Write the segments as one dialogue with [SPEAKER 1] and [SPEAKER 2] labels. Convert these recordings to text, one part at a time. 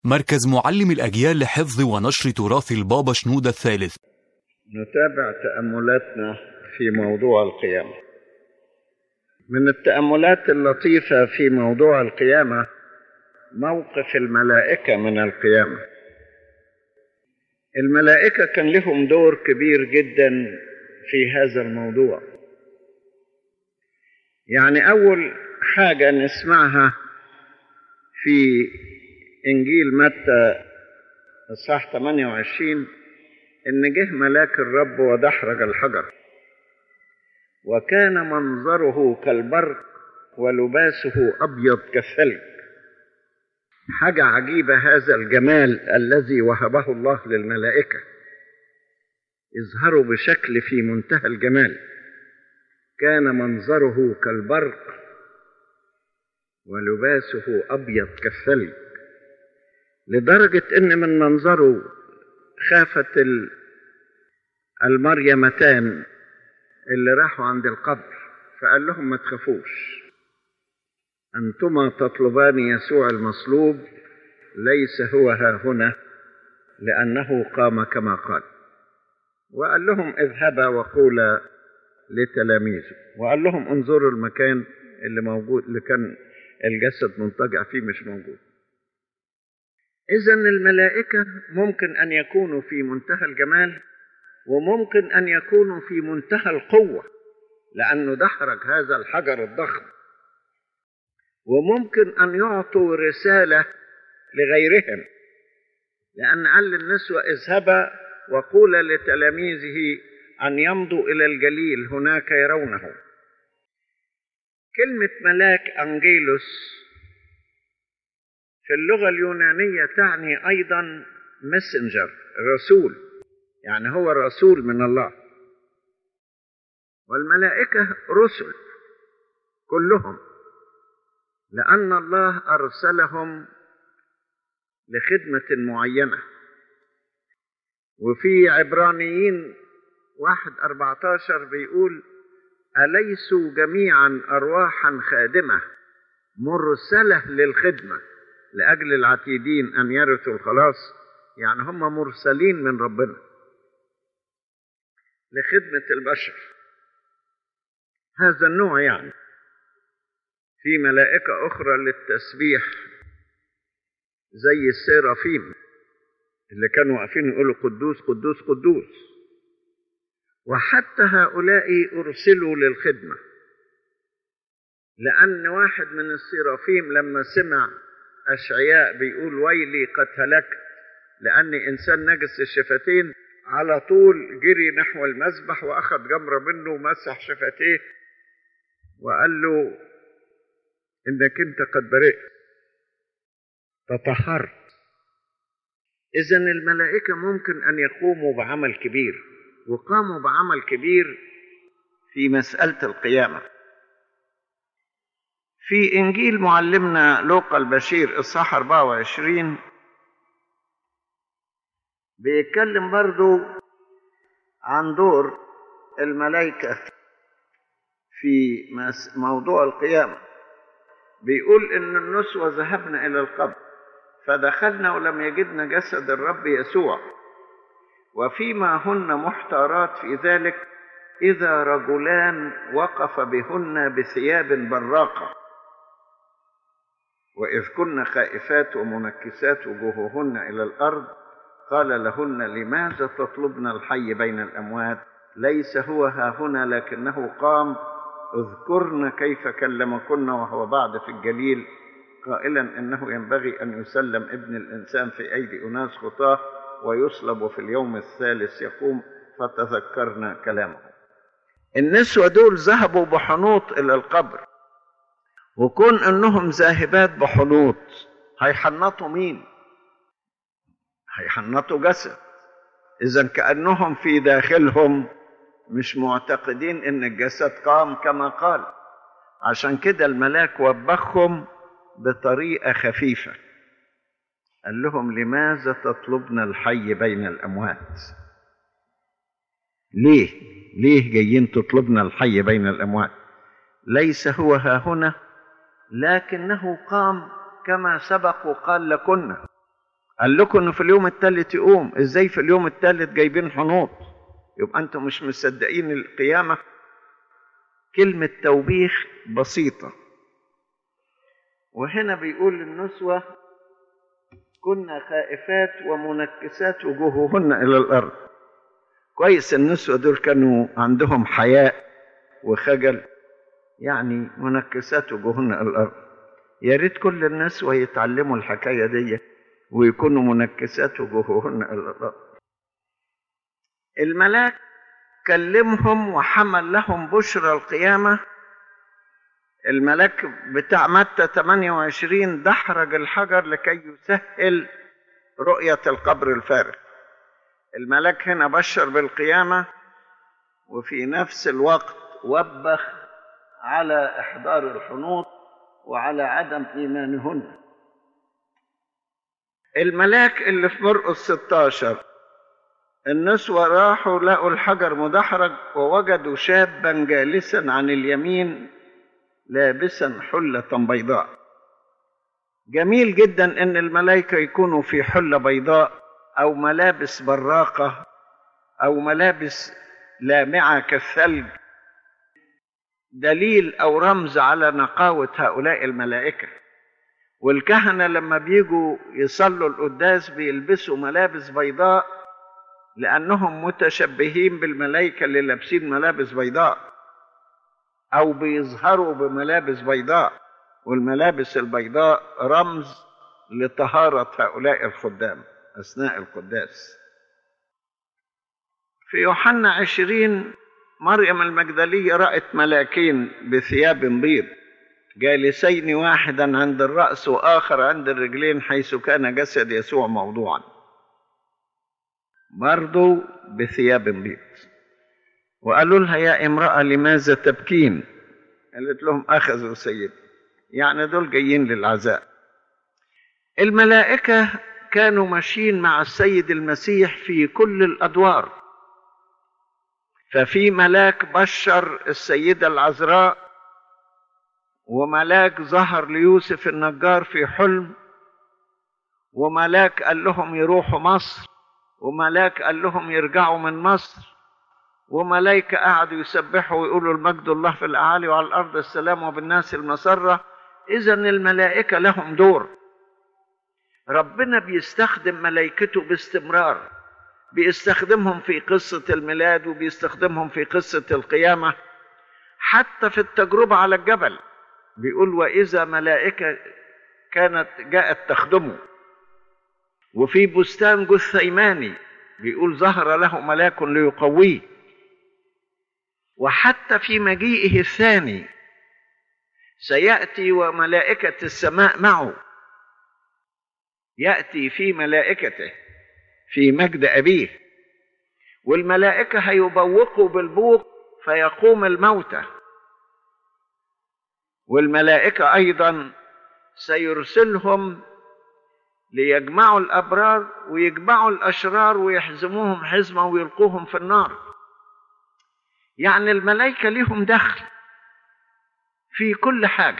[SPEAKER 1] مركز معلم الأجيال لحفظ ونشر تراث البابا شنودة الثالث
[SPEAKER 2] نتابع تأملاتنا في موضوع القيامة من التأملات اللطيفة في موضوع القيامة موقف الملائكة من القيامة الملائكة كان لهم دور كبير جدا في هذا الموضوع يعني أول حاجة نسمعها في إنجيل متى إصحاح 28 إن جه ملاك الرب ودحرج الحجر وكان منظره كالبرق ولباسه أبيض كالثلج حاجة عجيبة هذا الجمال الذي وهبه الله للملائكة يظهروا بشكل في منتهى الجمال كان منظره كالبرق ولباسه أبيض كالثلج لدرجة إن من منظره خافت المريمتان اللي راحوا عند القبر فقال لهم ما تخافوش أنتما تطلبان يسوع المصلوب ليس هو ها هنا لأنه قام كما قال وقال لهم اذهبا وقولا لتلاميذه وقال لهم انظروا المكان اللي موجود اللي كان الجسد منتجع فيه مش موجود إذا الملائكة ممكن أن يكونوا في منتهى الجمال وممكن أن يكونوا في منتهى القوة لأنه دحرج هذا الحجر الضخم وممكن أن يعطوا رسالة لغيرهم لأن قال للنسوة اذهبا وقولا لتلاميذه أن يمضوا إلى الجليل هناك يرونه كلمة ملاك أنجيلوس في اللغة اليونانية تعني أيضا messenger رسول يعني هو رسول من الله والملائكة رسل كلهم لأن الله أرسلهم لخدمة معينة وفي عبرانيين واحد أربعة عشر بيقول أليسوا جميعا أرواحا خادمة مرسلة للخدمة لأجل العتيدين أن يرثوا الخلاص يعني هم مرسلين من ربنا لخدمة البشر هذا النوع يعني في ملائكة أخرى للتسبيح زي السيرافيم اللي كانوا واقفين يقولوا قدوس قدوس قدوس وحتى هؤلاء أرسلوا للخدمة لأن واحد من السيرافيم لما سمع أشعياء بيقول ويلي قد هلكت لأني إنسان نجس الشفتين على طول جري نحو المذبح وأخذ جمرة منه ومسح شفتيه وقال له إنك أنت قد برئت تطهرت إذا الملائكة ممكن أن يقوموا بعمل كبير وقاموا بعمل كبير في مسألة القيامة في إنجيل معلمنا لوقا البشير إصحاح 24 بيتكلم برضو عن دور الملائكة في موضوع القيامة بيقول إن النسوة ذهبنا إلى القبر فدخلنا ولم يجدنا جسد الرب يسوع وفيما هن محتارات في ذلك إذا رجلان وقف بهن بثياب براقة وإذ كن خائفات ومنكسات وجوههن إلى الأرض قال لهن لماذا تطلبن الحي بين الأموات ليس هو ها هنا لكنه قام اذكرن كيف كلمكن وهو بعد في الجليل قائلا انه ينبغي ان يسلم ابن الانسان في ايدي اناس خطاه ويصلب في اليوم الثالث يقوم فتذكرنا كلامه النسوة دول ذهبوا بحنوط إلى القبر وكون أنهم ذاهبات بحنوط هيحنطوا مين هيحنطوا جسد إذا كأنهم في داخلهم مش معتقدين ان الجسد قام كما قال عشان كده الملاك وبخهم بطريقة خفيفة قال لهم لماذا تطلبنا الحي بين الأموات ليه ليه جايين تطلبنا الحي بين الأموات ليس هو ها هنا لكنه قام كما سبق وقال لكنا قال لكم انه في اليوم الثالث يقوم ازاي في اليوم الثالث جايبين حنوط يبقى انتم مش مصدقين القيامه كلمه توبيخ بسيطه وهنا بيقول النسوه كنا خائفات ومنكسات وجوههن الى الارض كويس النسوه دول كانوا عندهم حياء وخجل يعني منكسات وجوههن الى الارض يا ريت كل النسوه يتعلموا الحكايه دي ويكونوا منكسات وجوههن الى الارض الملاك كلمهم وحمل لهم بشرى القيامه الملاك بتاع متى 28 دحرج الحجر لكي يسهل رؤية القبر الفارغ الملاك هنا بشر بالقيامة وفي نفس الوقت وبخ على إحضار الحنوط وعلى عدم إيمانهن الملاك اللي في مرقس 16 النسوة راحوا لقوا الحجر مدحرج ووجدوا شابا جالسا عن اليمين لابسا حلة بيضاء جميل جدا ان الملائكة يكونوا في حلة بيضاء او ملابس براقة او ملابس لامعة كالثلج دليل او رمز على نقاوة هؤلاء الملائكة والكهنة لما بيجوا يصلوا القداس بيلبسوا ملابس بيضاء لأنهم متشبهين بالملائكة اللي لابسين ملابس بيضاء أو بيظهروا بملابس بيضاء والملابس البيضاء رمز لطهارة هؤلاء الخدام أثناء القداس في يوحنا عشرين مريم المجدلية رأت ملاكين بثياب بيض جالسين واحدا عند الرأس وآخر عند الرجلين حيث كان جسد يسوع موضوعا برضو بثياب بيض وقالوا لها يا امرأة لماذا تبكين قالت لهم أخذوا سيدي يعني دول جايين للعزاء الملائكة كانوا ماشيين مع السيد المسيح في كل الأدوار ففي ملاك بشر السيدة العذراء وملاك ظهر ليوسف النجار في حلم وملاك قال لهم يروحوا مصر وملاك قال لهم يرجعوا من مصر وملائكة قعدوا يسبحوا ويقولوا المجد الله في الأعالي وعلى الأرض السلام وبالناس المسرة إذا الملائكة لهم دور ربنا بيستخدم ملائكته باستمرار بيستخدمهم في قصة الميلاد وبيستخدمهم في قصة القيامة حتى في التجربة على الجبل بيقول وإذا ملائكة كانت جاءت تخدمه وفي بستان جثيماني بيقول ظهر له ملاك ليقويه وحتى في مجيئه الثاني سيأتي وملائكة السماء معه يأتي في ملائكته في مجد أبيه والملائكة هيبوقوا بالبوق فيقوم الموتى والملائكة أيضا سيرسلهم ليجمعوا الأبرار ويجمعوا الأشرار ويحزموهم حزمة ويلقوهم في النار يعني الملائكة لهم دخل في كل حاجة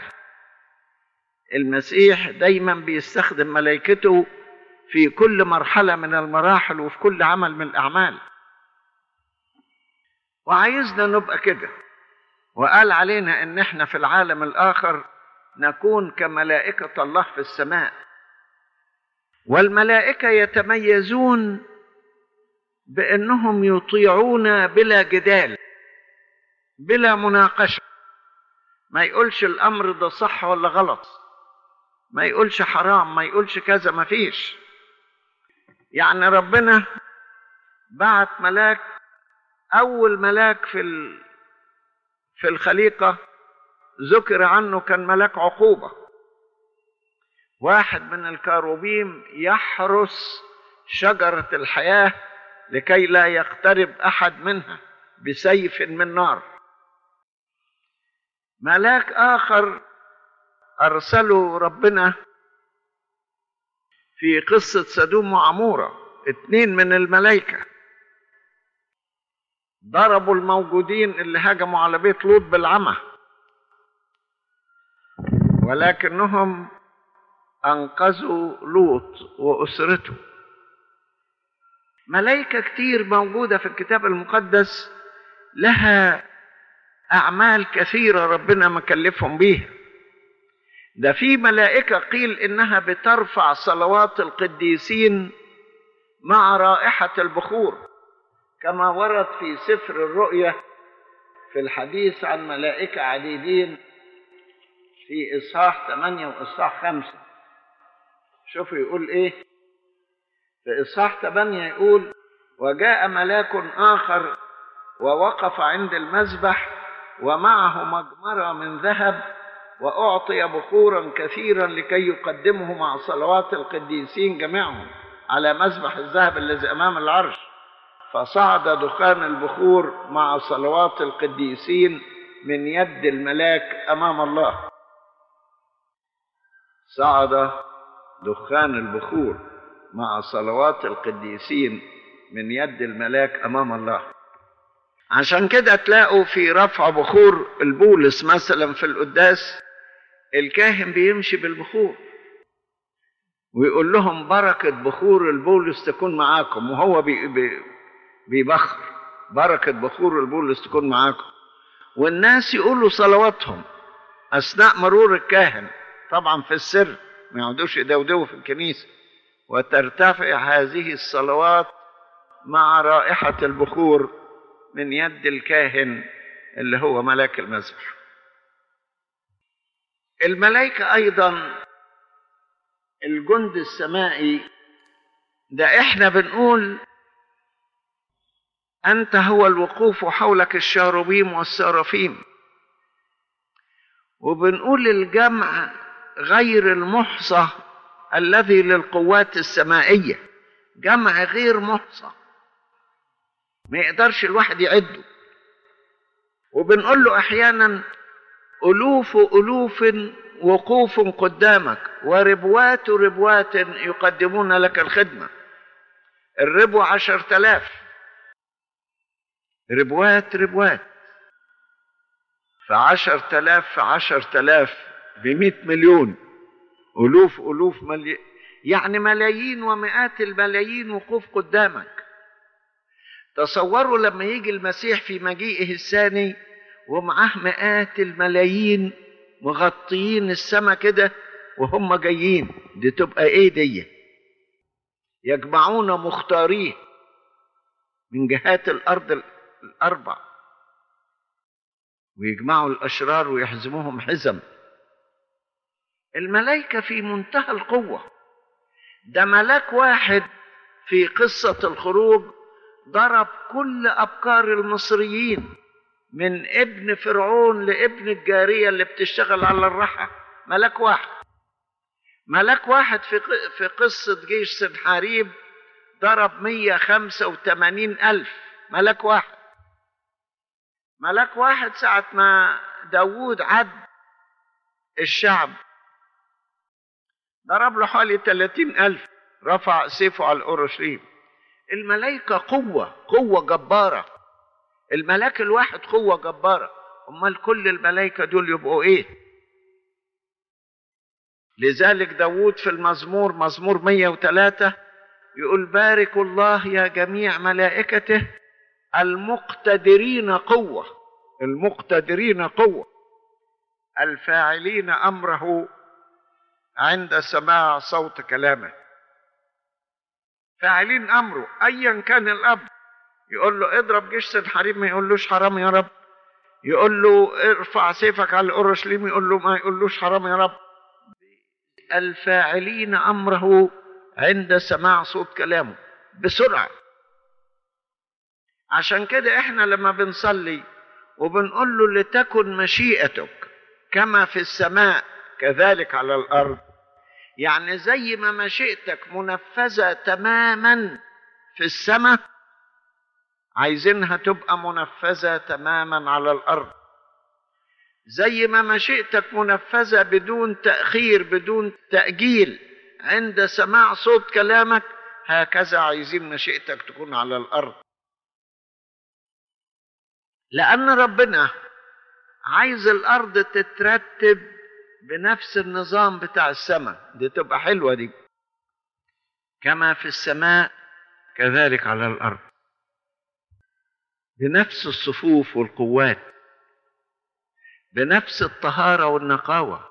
[SPEAKER 2] المسيح دايما بيستخدم ملائكته في كل مرحلة من المراحل وفي كل عمل من الأعمال وعايزنا نبقى كده وقال علينا ان احنا في العالم الاخر نكون كملائكة الله في السماء والملائكة يتميزون بانهم يطيعون بلا جدال بلا مناقشة ما يقولش الامر ده صح ولا غلط ما يقولش حرام ما يقولش كذا ما فيش يعني ربنا بعت ملاك اول ملاك في ال... في الخليقه ذكر عنه كان ملاك عقوبه واحد من الكاروبيم يحرس شجره الحياه لكي لا يقترب احد منها بسيف من نار ملاك اخر ارسله ربنا في قصه سدوم وعموره اتنين من الملائكه ضربوا الموجودين اللي هجموا على بيت لوط بالعمى ولكنهم أنقذوا لوط وأسرته ملائكة كتير موجودة في الكتاب المقدس لها أعمال كثيرة ربنا مكلفهم بيها ده في ملائكة قيل إنها بترفع صلوات القديسين مع رائحة البخور كما ورد في سفر الرؤيا في الحديث عن ملائكة عديدين في إصحاح 8 وإصحاح 5 شوفوا يقول إيه في إصحاح 8 يقول وجاء ملاك آخر ووقف عند المذبح ومعه مجمرة من ذهب وأعطي بخورا كثيرا لكي يقدمه مع صلوات القديسين جميعهم على مذبح الذهب الذي أمام العرش فصعد دخان البخور مع صلوات القديسين من يد الملاك أمام الله صعد دخان البخور مع صلوات القديسين من يد الملاك أمام الله عشان كده تلاقوا في رفع بخور البولس مثلا في القداس الكاهن بيمشي بالبخور ويقول لهم بركة بخور البولس تكون معاكم وهو بي بي بيبخر بركة بخور البولس تكون معاكم والناس يقولوا صلواتهم أثناء مرور الكاهن طبعا في السر ما يقعدوش يدودوا في الكنيسة وترتفع هذه الصلوات مع رائحة البخور من يد الكاهن اللي هو ملاك المذبح الملائكة أيضا الجند السمائي ده احنا بنقول أنت هو الوقوف حولك الشاروبيم والسرافيم وبنقول الجمع غير المحصى الذي للقوات السمائية جمع غير محصى ما يقدرش الواحد يعده وبنقول له أحيانا ألوف ألوف وقوف قدامك وربوات ربوات يقدمون لك الخدمة الربو عشر تلاف ربوات ربوات فعشر تلاف في عشر تلاف بمئة مليون ألوف ألوف ملي... يعني ملايين ومئات الملايين وقوف قدامك تصوروا لما يجي المسيح في مجيئه الثاني ومعاه مئات الملايين مغطيين السماء كده وهم جايين دي تبقى ايه دي يجمعون مختاريه من جهات الارض الاربع ويجمعوا الاشرار ويحزموهم حزم الملائكه في منتهى القوه ده ملاك واحد في قصه الخروج ضرب كل ابكار المصريين من ابن فرعون لابن الجارية اللي بتشتغل على الرحى ملاك واحد ملاك واحد في في قصة جيش سنحاريب ضرب 185 ألف ملاك واحد ملاك واحد ساعة ما داوود عد الشعب ضرب له حوالي 30 ألف رفع سيفه على الأورشليم الملائكة قوة قوة جبارة الملاك الواحد قوة جبارة أمال كل الملائكة دول يبقوا إيه لذلك داود في المزمور مزمور 103 يقول بارك الله يا جميع ملائكته المقتدرين قوة المقتدرين قوة الفاعلين أمره عند سماع صوت كلامه فاعلين أمره أيا كان الأب يقول له اضرب جيش سنحاريب ما يقولوش حرام يا رب يقول له ارفع سيفك على اورشليم يقول له ما يقولوش حرام يا رب الفاعلين امره عند سماع صوت كلامه بسرعه عشان كده احنا لما بنصلي وبنقول له لتكن مشيئتك كما في السماء كذلك على الارض يعني زي ما مشيئتك منفذه تماما في السماء عايزينها تبقى منفذة تماما على الأرض زي ما مشيئتك منفذة بدون تأخير بدون تأجيل عند سماع صوت كلامك هكذا عايزين مشيئتك تكون على الأرض لأن ربنا عايز الأرض تترتب بنفس النظام بتاع السماء دي تبقى حلوة دي كما في السماء كذلك على الأرض بنفس الصفوف والقوات بنفس الطهارة والنقاوة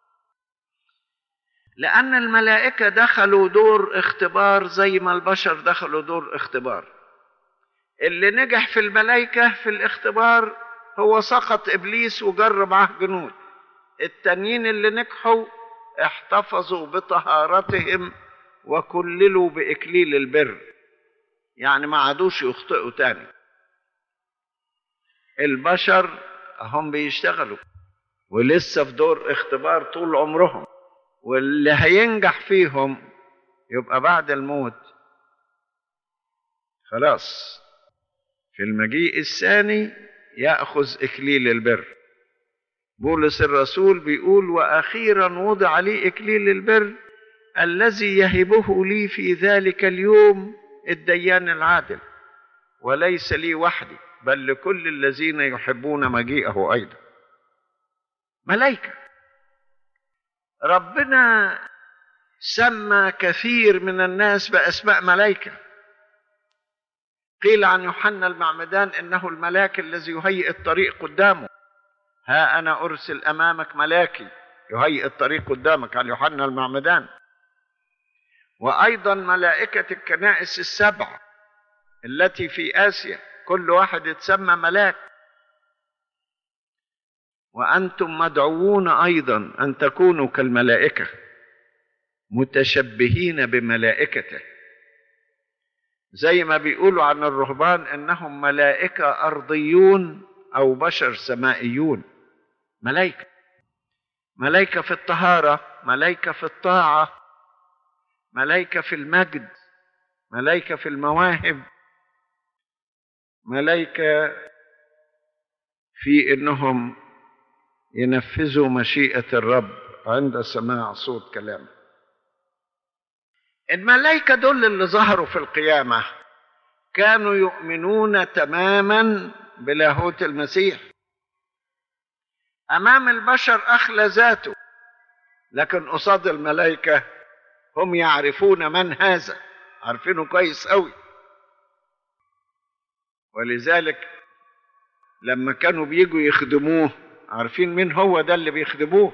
[SPEAKER 2] لأن الملائكة دخلوا دور اختبار زي ما البشر دخلوا دور اختبار اللي نجح في الملائكة في الاختبار هو سقط إبليس وجر معاه جنود التانيين اللي نجحوا احتفظوا بطهارتهم وكللوا بإكليل البر يعني ما عادوش يخطئوا تاني البشر هم بيشتغلوا ولسه في دور اختبار طول عمرهم واللي هينجح فيهم يبقى بعد الموت خلاص في المجيء الثاني ياخذ اكليل البر بولس الرسول بيقول واخيرا وضع لي اكليل البر الذي يهبه لي في ذلك اليوم الديان العادل وليس لي وحدي بل لكل الذين يحبون مجيئه ايضا ملائكه ربنا سمى كثير من الناس باسماء ملائكه قيل عن يوحنا المعمدان انه الملاك الذي يهيئ الطريق قدامه ها انا ارسل امامك ملاكي يهيئ الطريق قدامك عن يوحنا المعمدان وايضا ملائكه الكنائس السبع التي في اسيا كل واحد يتسمى ملاك وانتم مدعوون ايضا ان تكونوا كالملائكه متشبهين بملائكته زي ما بيقولوا عن الرهبان انهم ملائكه ارضيون او بشر سمائيون ملائكه ملائكه في الطهاره ملائكه في الطاعه ملائكه في المجد ملائكه في المواهب ملائكه في انهم ينفذوا مشيئه الرب عند سماع صوت كلامه الملائكة دول اللي ظهروا في القيامة كانوا يؤمنون تماما بلاهوت المسيح أمام البشر أخلى ذاته لكن قصاد الملائكة هم يعرفون من هذا عارفينه كويس قوي ولذلك لما كانوا بيجوا يخدموه عارفين مين هو ده اللي بيخدموه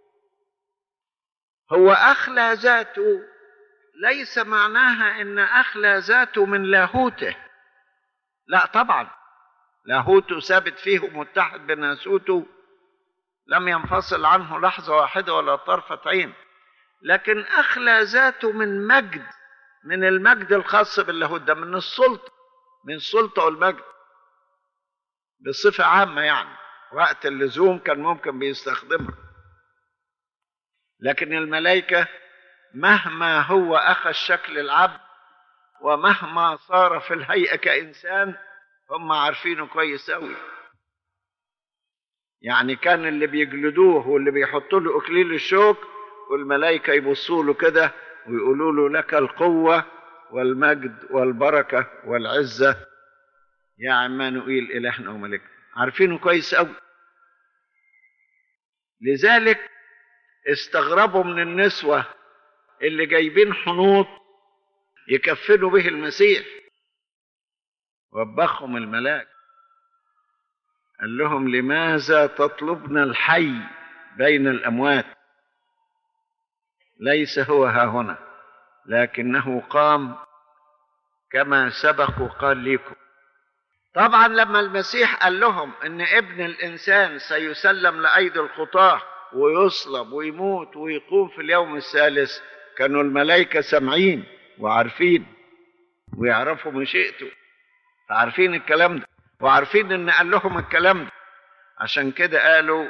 [SPEAKER 2] هو أخلى ذاته ليس معناها ان اخلى ذاته من لاهوته لا طبعا لاهوته ثابت فيه ومتحد بناسوته لم ينفصل عنه لحظه واحده ولا طرفه عين لكن اخلى ذاته من مجد من المجد الخاص باللاهوت ده من السلطه من السلطه والمجد بصفه عامه يعني وقت اللزوم كان ممكن بيستخدمها لكن الملائكه مهما هو اخذ شكل العبد ومهما صار في الهيئه كانسان هم عارفينه كويس قوي يعني كان اللي بيجلدوه واللي بيحطوا له اكليل الشوك والملائكه يبصوا له كده ويقولوا له لك القوه والمجد والبركه والعزه يا عمانوئيل الهنا وملكنا عارفينه كويس قوي لذلك استغربوا من النسوه اللي جايبين حنوط يكفنوا به المسيح وبخهم الملاك قال لهم لماذا تطلبنا الحي بين الاموات ليس هو ها هنا لكنه قام كما سبق وقال لكم طبعا لما المسيح قال لهم ان ابن الانسان سيسلم لايدي الخطاه ويصلب ويموت ويقوم في اليوم الثالث كانوا الملائكة سامعين وعارفين ويعرفوا مشيئته فعارفين الكلام ده وعارفين ان قال لهم الكلام ده عشان كده قالوا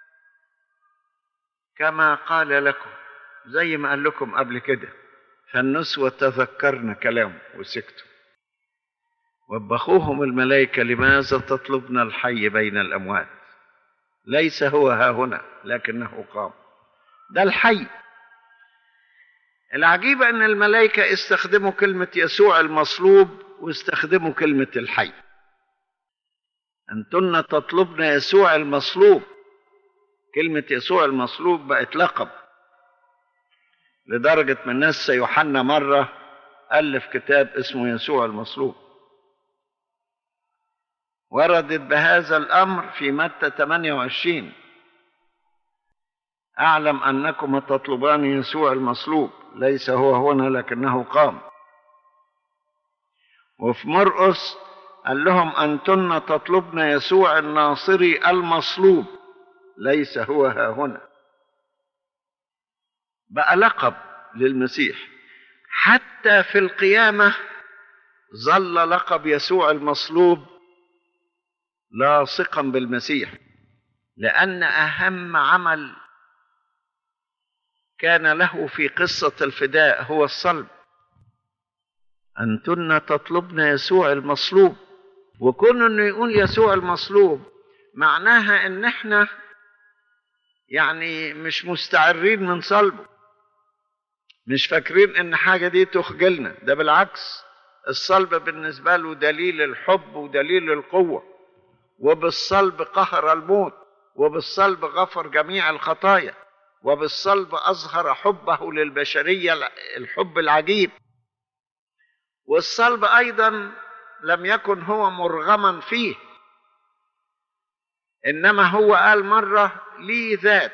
[SPEAKER 2] كما قال لكم زي ما قال لكم قبل كده فالنسوة تذكرن كلامه وسكتوا وبخوهم الملائكة لماذا تطلبنا الحي بين الأموات ليس هو ها هنا لكنه قام ده الحي العجيب ان الملائكه استخدموا كلمه يسوع المصلوب واستخدموا كلمه الحي انتن تطلبن يسوع المصلوب كلمة يسوع المصلوب بقت لقب لدرجة من الناس يوحنا مرة ألف كتاب اسمه يسوع المصلوب وردت بهذا الأمر في متى 28 أعلم أنكم تطلبان يسوع المصلوب ليس هو هنا لكنه قام وفي مرقس قال لهم أنتن تطلبن يسوع الناصري المصلوب ليس هو ها هنا بقى لقب للمسيح حتى في القيامة ظل لقب يسوع المصلوب لاصقا بالمسيح لأن أهم عمل كان له في قصة الفداء هو الصلب أنتن تطلبن يسوع المصلوب وكون انه يقول يسوع المصلوب معناها ان احنا يعني مش مستعرين من صلبه مش فاكرين ان حاجة دي تخجلنا ده بالعكس الصلب بالنسبة له دليل الحب ودليل القوة وبالصلب قهر الموت وبالصلب غفر جميع الخطايا وبالصلب أظهر حبه للبشرية الحب العجيب والصلب أيضا لم يكن هو مرغما فيه انما هو قال مره لي ذات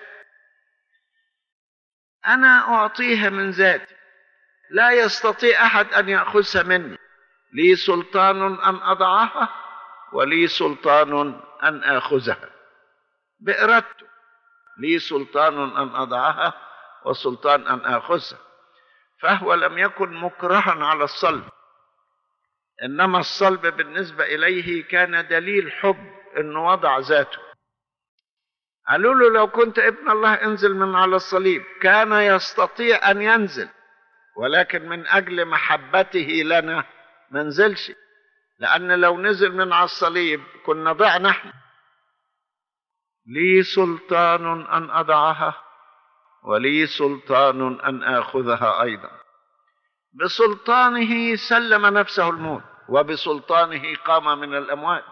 [SPEAKER 2] انا اعطيها من ذاتي لا يستطيع احد ان ياخذها مني لي سلطان ان اضعها ولي سلطان ان اخذها بارادته لي سلطان ان اضعها وسلطان ان اخذها فهو لم يكن مكرها على الصلب انما الصلب بالنسبه اليه كان دليل حب انه وضع ذاته قالوا له لو كنت ابن الله انزل من على الصليب كان يستطيع ان ينزل ولكن من اجل محبته لنا ما نزلش لان لو نزل من على الصليب كنا ضعنا احنا لي سلطان ان اضعها ولي سلطان ان اخذها ايضا بسلطانه سلم نفسه الموت وبسلطانه قام من الاموات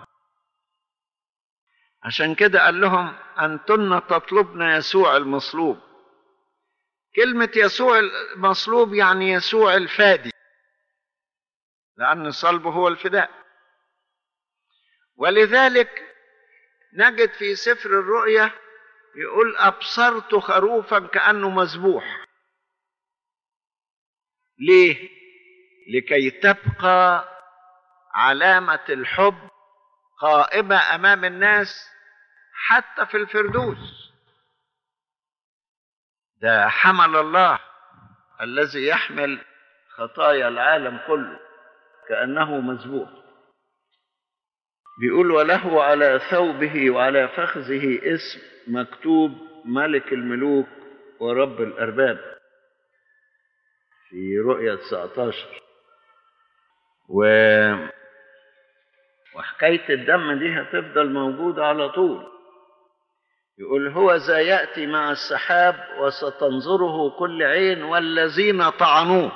[SPEAKER 2] عشان كده قال لهم انتن تطلبن يسوع المصلوب كلمه يسوع المصلوب يعني يسوع الفادي لان صلبه هو الفداء ولذلك نجد في سفر الرؤيا يقول ابصرت خروفا كانه مذبوح ليه لكي تبقى علامه الحب قائمه امام الناس حتى في الفردوس ده حمل الله الذي يحمل خطايا العالم كله كانه مذبوح بيقول وله على ثوبه وعلى فخذه اسم مكتوب ملك الملوك ورب الارباب في رؤية 19 و وحكاية الدم دي هتفضل موجودة على طول يقول هو ذا يأتي مع السحاب وستنظره كل عين والذين طعنوه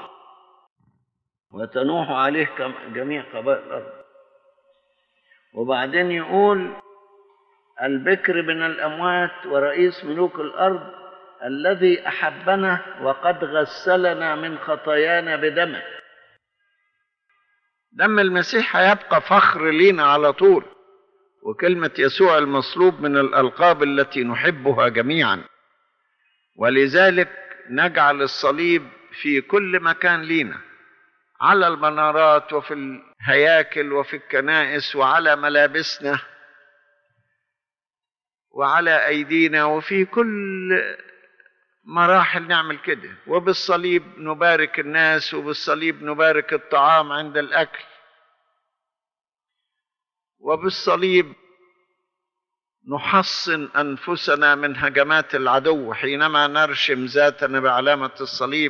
[SPEAKER 2] وتنوح عليه جميع قبائل الأرض وبعدين يقول البكر من الأموات ورئيس ملوك الأرض الذي احبنا وقد غسلنا من خطايانا بدمه دم المسيح هيبقى فخر لينا على طول وكلمه يسوع المصلوب من الالقاب التي نحبها جميعا ولذلك نجعل الصليب في كل مكان لينا على المنارات وفي الهياكل وفي الكنائس وعلى ملابسنا وعلى ايدينا وفي كل مراحل نعمل كده وبالصليب نبارك الناس وبالصليب نبارك الطعام عند الاكل وبالصليب نحصن انفسنا من هجمات العدو حينما نرشم ذاتنا بعلامه الصليب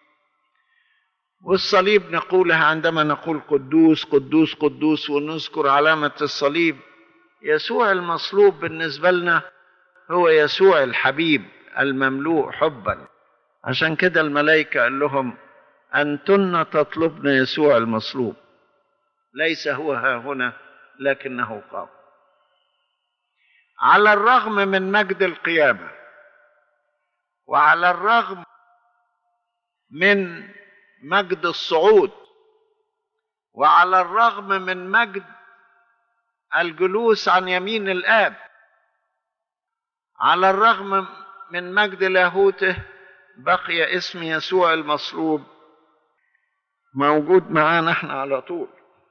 [SPEAKER 2] والصليب نقولها عندما نقول قدوس قدوس قدوس ونذكر علامه الصليب يسوع المصلوب بالنسبه لنا هو يسوع الحبيب المملوء حبا عشان كده الملائكة قال لهم أنتن تطلبن يسوع المصلوب ليس هو ها هنا لكنه قام على الرغم من مجد القيامة وعلى الرغم من مجد الصعود وعلى الرغم من مجد الجلوس عن يمين الآب على الرغم من مجد لاهوته بقي اسم يسوع المصلوب موجود معانا احنا على طول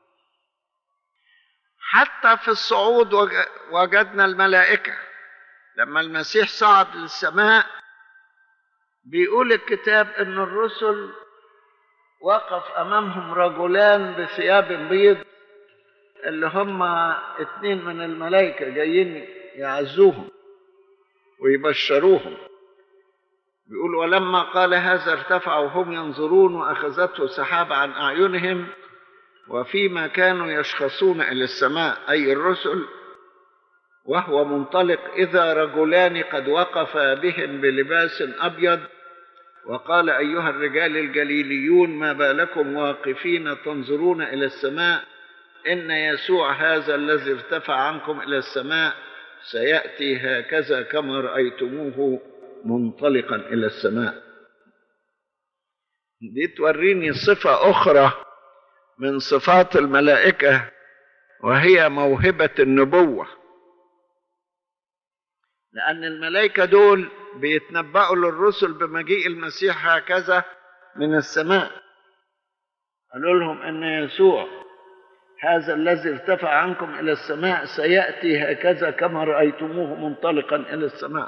[SPEAKER 2] حتى في الصعود وجدنا الملائكة لما المسيح صعد للسماء بيقول الكتاب ان الرسل وقف امامهم رجلان بثياب بيض اللي هم اتنين من الملائكة جايين يعزوهم ويبشروهم بيقول ولما قال هذا ارتفعوا هم ينظرون واخذته سحابة عن اعينهم وفيما كانوا يشخصون الى السماء اي الرسل وهو منطلق اذا رجلان قد وقفا بهم بلباس ابيض وقال ايها الرجال الجليليون ما بالكم واقفين تنظرون الى السماء ان يسوع هذا الذي ارتفع عنكم الى السماء سياتي هكذا كما رايتموه منطلقا الى السماء دي توريني صفه اخرى من صفات الملائكه وهي موهبه النبوه لان الملائكه دول بيتنبأوا للرسل بمجيء المسيح هكذا من السماء قالوا لهم ان يسوع هذا الذي ارتفع عنكم الى السماء سياتي هكذا كما رايتموه منطلقا الى السماء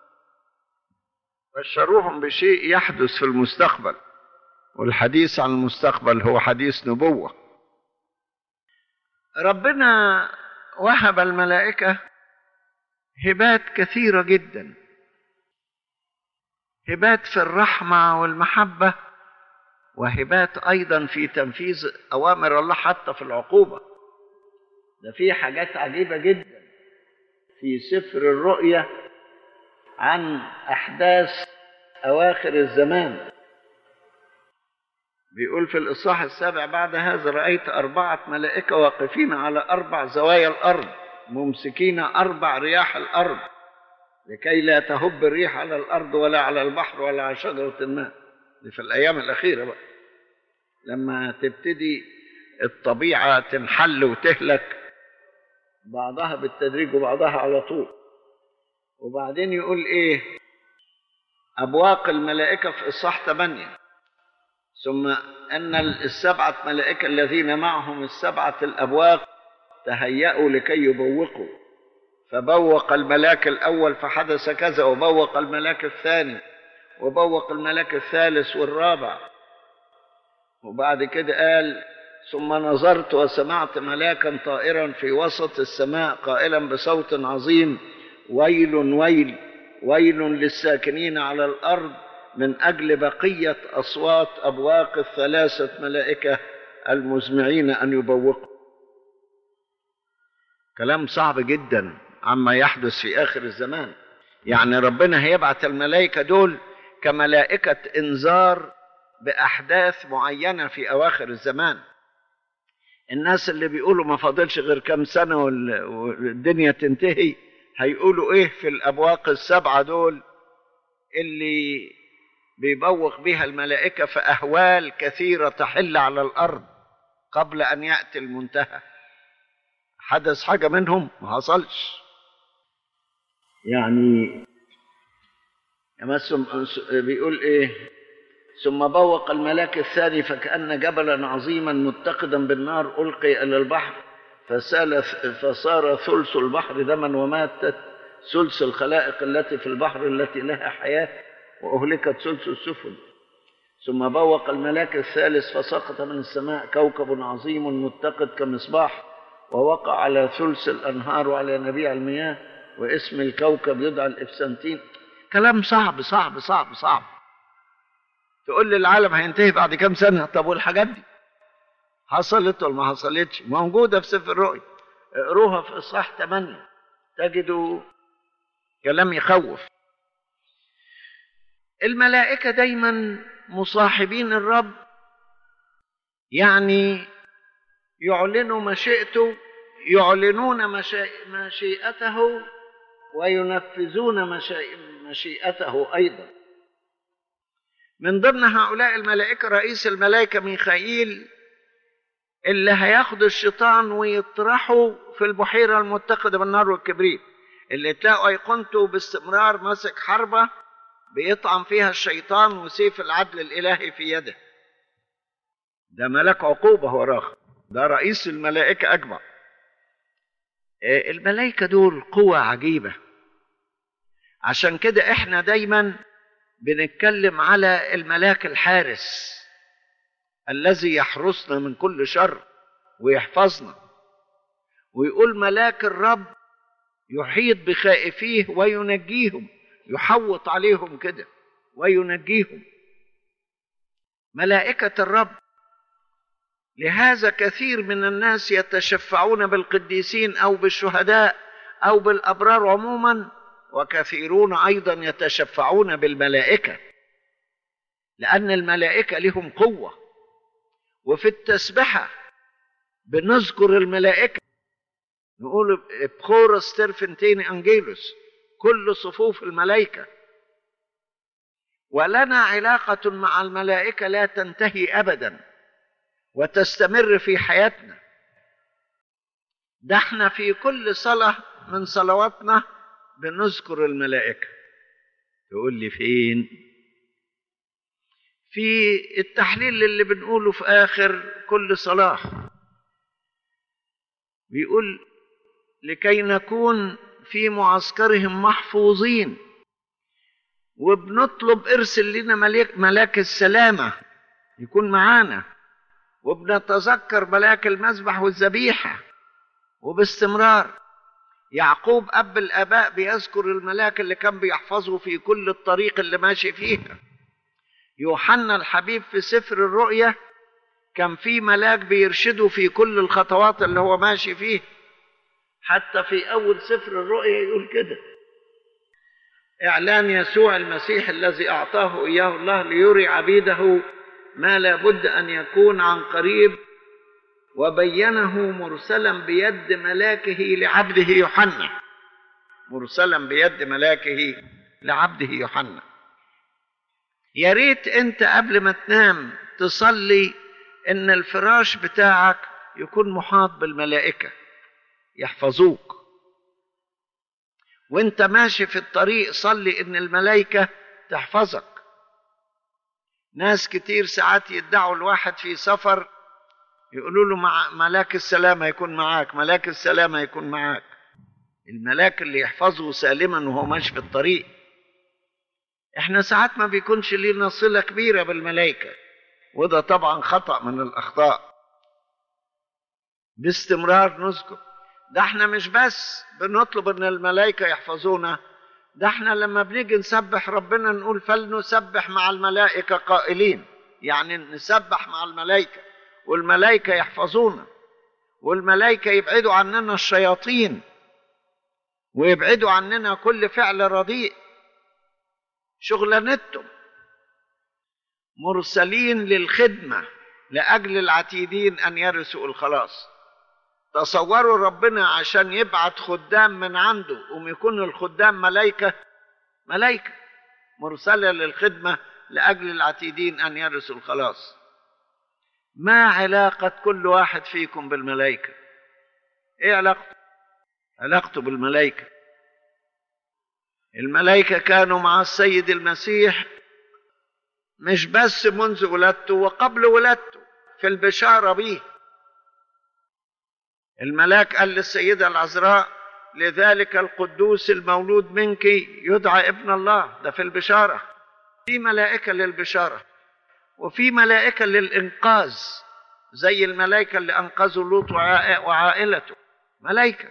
[SPEAKER 2] بشروهم بشيء يحدث في المستقبل والحديث عن المستقبل هو حديث نبوه ربنا وهب الملائكه هبات كثيره جدا هبات في الرحمه والمحبه وهبات ايضا في تنفيذ اوامر الله حتى في العقوبه ده في حاجات عجيبه جدا في سفر الرؤيا عن احداث اواخر الزمان بيقول في الاصحاح السابع بعد هذا رايت اربعه ملائكه واقفين على اربع زوايا الارض ممسكين اربع رياح الارض لكي لا تهب الريح على الارض ولا على البحر ولا على شجره الماء دي في الايام الاخيره بقى لما تبتدي الطبيعه تنحل وتهلك بعضها بالتدريج وبعضها على طول وبعدين يقول ايه ابواق الملائكه في اصحاح 8 ثم ان السبعه ملائكه الذين معهم السبعه الابواق تهيأوا لكي يبوقوا فبوق الملاك الاول فحدث كذا وبوق الملاك الثاني وبوق الملاك الثالث والرابع وبعد كده قال ثم نظرت وسمعت ملاكا طائرا في وسط السماء قائلا بصوت عظيم ويل ويل ويل للساكنين على الارض من اجل بقيه اصوات ابواق الثلاثه ملائكه المزمعين ان يبوقوا كلام صعب جدا عما يحدث في اخر الزمان يعني ربنا هيبعت الملائكه دول كملائكه انذار باحداث معينه في اواخر الزمان الناس اللي بيقولوا ما فاضلش غير كام سنه والدنيا تنتهي هيقولوا ايه في الابواق السبعه دول اللي بيبوق بها الملائكه في اهوال كثيره تحل على الارض قبل ان ياتي المنتهى حدث حاجه منهم ما حصلش يعني بيقول ايه ثم بوق الملاك الثاني فكأن جبلا عظيما متقدا بالنار ألقي إلى البحر فسال فصار ثلث البحر دما وماتت ثلث الخلائق التي في البحر التي لها حياة وأهلكت ثلث السفن ثم بوق الملاك الثالث فسقط من السماء كوكب عظيم متقد كمصباح ووقع على ثلث الأنهار وعلى نبيع المياه واسم الكوكب يدعى الإفسنتين كلام صعب صعب صعب صعب تقول لي العالم هينتهي بعد كام سنة طب والحاجات دي حصلت ولا ما حصلتش موجودة في سفر الرؤيا اقروها في إصحاح 8 تجدوا كلام يخوف الملائكة دايما مصاحبين الرب يعني يعلنوا مشيئته يعلنون مشيئته وينفذون مشيئته ايضا من ضمن هؤلاء الملائكه رئيس الملائكه ميخائيل اللي هياخد الشيطان ويطرحه في البحيره المتقده بالنار والكبريت اللي تلاقوا ايقونته باستمرار ماسك حربه بيطعن فيها الشيطان وسيف العدل الالهي في يده ده ملاك عقوبه وراه ده رئيس الملائكه اجمع الملائكه دول قوه عجيبه عشان كده احنا دايما بنتكلم على الملاك الحارس الذي يحرسنا من كل شر ويحفظنا ويقول ملاك الرب يحيط بخائفيه وينجيهم يحوط عليهم كده وينجيهم ملائكة الرب لهذا كثير من الناس يتشفعون بالقديسين أو بالشهداء أو بالأبرار عموما وكثيرون أيضا يتشفعون بالملائكة لأن الملائكة لهم قوة وفي التسبحة بنذكر الملائكة نقول بخورس ترفنتين أنجيلوس كل صفوف الملائكة ولنا علاقة مع الملائكة لا تنتهي أبدا وتستمر في حياتنا ده احنا في كل صلاة من صلواتنا بنذكر الملائكة تقول لي فين في التحليل اللي بنقوله في آخر كل صلاة بيقول لكي نكون في معسكرهم محفوظين وبنطلب ارسل لنا ملاك, ملاك السلامة يكون معانا وبنتذكر ملاك المذبح والذبيحة وباستمرار يعقوب أب الآباء بيذكر الملاك اللي كان بيحفظه في كل الطريق اللي ماشي فيها يوحنا الحبيب في سفر الرؤيا كان في ملاك بيرشده في كل الخطوات اللي هو ماشي فيها حتى في أول سفر الرؤيا يقول كده إعلان يسوع المسيح الذي أعطاه إياه الله ليري عبيده ما لا بد أن يكون عن قريب وبينه مرسلا بيد ملاكه لعبده يوحنا مرسلا بيد ملاكه لعبده يوحنا يا ريت انت قبل ما تنام تصلي ان الفراش بتاعك يكون محاط بالملائكه يحفظوك وانت ماشي في الطريق صلي ان الملائكه تحفظك ناس كتير ساعات يدعوا الواحد في سفر يقولوا له مع ملاك السلامة يكون معاك ملاك السلامة يكون معاك الملاك اللي يحفظه سالما وهو ماشي في الطريق احنا ساعات ما بيكونش لينا صلة كبيرة بالملائكة وده طبعا خطأ من الأخطاء باستمرار نذكر ده احنا مش بس بنطلب ان الملائكة يحفظونا ده احنا لما بنيجي نسبح ربنا نقول فلنسبح مع الملائكة قائلين يعني نسبح مع الملائكة والملائكة يحفظونا والملائكة يبعدوا عننا الشياطين ويبعدوا عننا كل فعل رديء شغلانتهم مرسلين للخدمة لأجل العتيدين أن يرثوا الخلاص تصوروا ربنا عشان يبعت خدام من عنده وم يكون الخدام ملائكة ملائكة مرسلة للخدمة لأجل العتيدين أن يرثوا الخلاص ما علاقة كل واحد فيكم بالملائكة ايه علاقته علاقته بالملائكة الملائكة كانوا مع السيد المسيح مش بس منذ ولادته وقبل ولادته في البشارة به الملاك قال للسيدة العذراء لذلك القدوس المولود منك يدعى ابن الله ده في البشارة في ملائكة للبشارة وفي ملائكة للإنقاذ زي الملائكة اللي أنقذوا لوط وعائلته ملائكة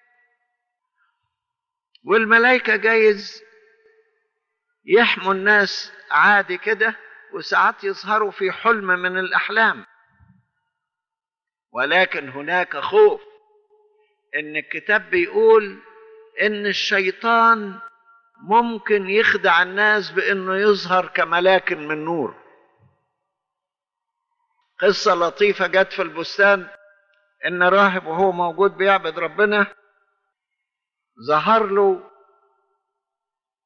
[SPEAKER 2] والملائكة جايز يحموا الناس عادي كده وساعات يظهروا في حلم من الأحلام ولكن هناك خوف ان الكتاب بيقول ان الشيطان ممكن يخدع الناس بانه يظهر كملاك من نور قصة لطيفة جت في البستان ان راهب وهو موجود بيعبد ربنا ظهر له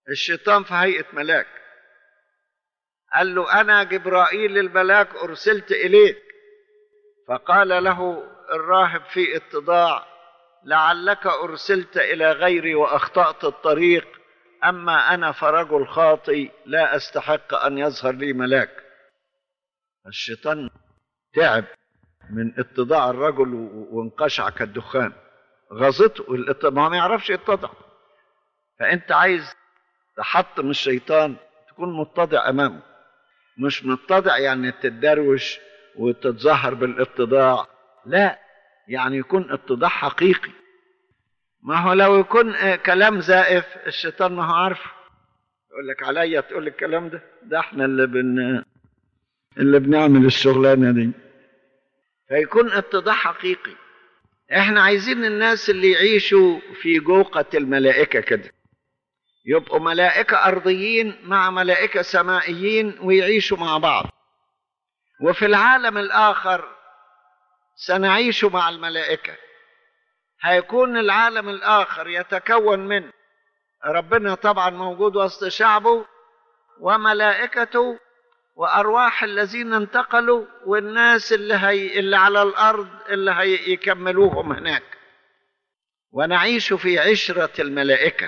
[SPEAKER 2] الشيطان في هيئة ملاك قال له أنا جبرائيل الملاك أرسلت إليك فقال له الراهب في اتضاع لعلك أرسلت إلى غيري وأخطأت الطريق أما أنا فرجل خاطي لا أستحق أن يظهر لي ملاك الشيطان تعب من اتضاع الرجل وانقشع كالدخان غزته ما ما يعرفش يتضع فأنت عايز تحطم الشيطان تكون متضع أمامه مش متضع يعني تتدروش وتتظاهر بالاتضاع لا يعني يكون اتضاع حقيقي ما هو لو يكون كلام زائف الشيطان ما هو عارفه يقول لك عليا تقول الكلام ده ده احنا اللي بن اللي بنعمل الشغلانه دي فيكون اتضاع حقيقي احنا عايزين الناس اللي يعيشوا في جوقة الملائكة كده يبقوا ملائكة أرضيين مع ملائكة سمائيين ويعيشوا مع بعض وفي العالم الآخر سنعيش مع الملائكة هيكون العالم الآخر يتكون من ربنا طبعا موجود وسط شعبه وملائكته وأرواح الذين انتقلوا والناس اللي, هي اللي على الأرض اللي هيكملوهم هناك ونعيش في عشرة الملائكة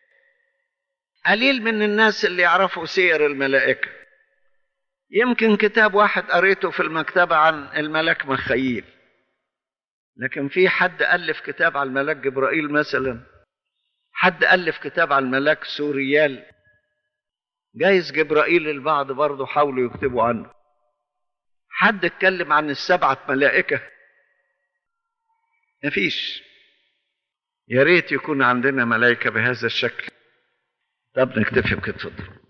[SPEAKER 2] قليل من الناس اللي يعرفوا سير الملائكة يمكن كتاب واحد قريته في المكتبة عن الملاك مخيل لكن في حد ألف كتاب عن الملاك جبرائيل مثلا حد ألف كتاب عن الملاك سوريال جايز جبرائيل البعض برضه حاولوا يكتبوا عنه حد اتكلم عن السبعة ملائكة مفيش يا ريت يكون عندنا ملائكة بهذا الشكل طب نكتفي بكده اتفضل